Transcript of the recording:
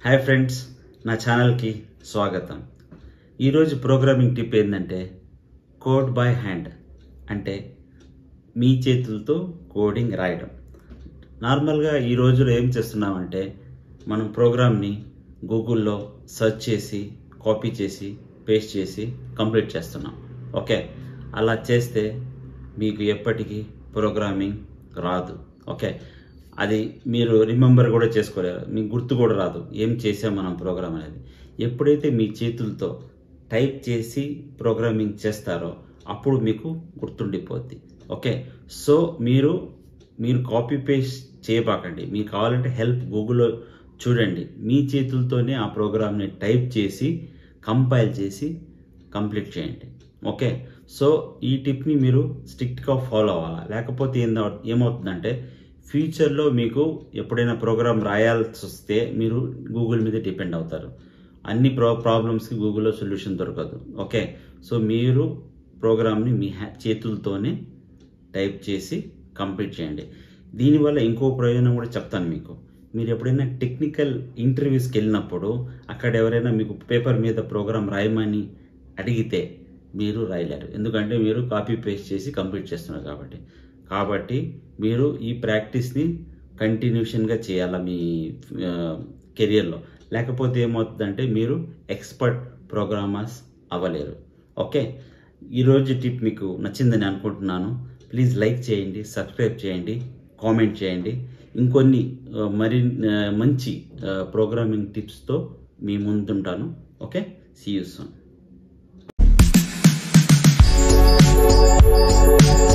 hi friends నా ఛానల్కి స్వాగతం ఈరోజు ప్రోగ్రామింగ్ టిప్ ఏంటంటే కోడ్ బై హ్యాండ్ అంటే మీ చేతులతో కోడింగ్ రాయడం నార్మల్గా ఈ రోజులో ఏం చేస్తున్నామంటే మనం ప్రోగ్రామ్ని గూగుల్లో సెర్చ్ చేసి కాపీ చేసి పేస్ట్ చేసి కంప్లీట్ చేస్తున్నాం ఓకే అలా చేస్తే మీకు ఎప్పటికీ ప్రోగ్రామింగ్ రాదు ఓకే అది మీరు రిమెంబర్ కూడా చేసుకోలేరు మీకు గుర్తు కూడా రాదు ఏం చేసాం మనం ప్రోగ్రామ్ అనేది ఎప్పుడైతే మీ చేతులతో టైప్ చేసి ప్రోగ్రామింగ్ చేస్తారో అప్పుడు మీకు గుర్తుండిపోద్ది ఓకే సో మీరు మీరు కాపీ పేస్ట్ చేయబాకండి మీకు కావాలంటే హెల్ప్ గూగుల్లో చూడండి మీ చేతులతోనే ఆ ప్రోగ్రామ్ని టైప్ చేసి కంపైల్ చేసి కంప్లీట్ చేయండి ఓకే సో ఈ టిప్ని మీరు స్ట్రిక్ట్గా ఫాలో అవ్వాలి లేకపోతే ఏందో ఏమవుతుందంటే ఫ్యూచర్లో మీకు ఎప్పుడైనా ప్రోగ్రామ్ రాయాల్సి వస్తే మీరు గూగుల్ మీద డిపెండ్ అవుతారు అన్ని ప్రో ప్రాబ్లమ్స్కి గూగుల్లో సొల్యూషన్ దొరకదు ఓకే సో మీరు ప్రోగ్రామ్ని మీ హ్యా చేతులతోనే టైప్ చేసి కంప్లీట్ చేయండి దీనివల్ల ఇంకో ప్రయోజనం కూడా చెప్తాను మీకు మీరు ఎప్పుడైనా టెక్నికల్ ఇంటర్వ్యూస్కి వెళ్ళినప్పుడు అక్కడ ఎవరైనా మీకు పేపర్ మీద ప్రోగ్రామ్ రాయమని అడిగితే మీరు రాయలేరు ఎందుకంటే మీరు కాపీ పేస్ట్ చేసి కంప్లీట్ చేస్తున్నారు కాబట్టి కాబట్టి మీరు ఈ ప్రాక్టీస్ని కంటిన్యూషన్గా చేయాలి మీ కెరియర్లో లేకపోతే ఏమవుతుందంటే మీరు ఎక్స్పర్ట్ ప్రోగ్రామర్స్ అవ్వలేరు ఓకే ఈరోజు టిప్ మీకు నచ్చిందని అనుకుంటున్నాను ప్లీజ్ లైక్ చేయండి సబ్స్క్రైబ్ చేయండి కామెంట్ చేయండి ఇంకొన్ని ఆ, మరి ఆ, మంచి ప్రోగ్రామింగ్ టిప్స్తో మీ ముందుంటాను ఓకే సీ యూ సూన్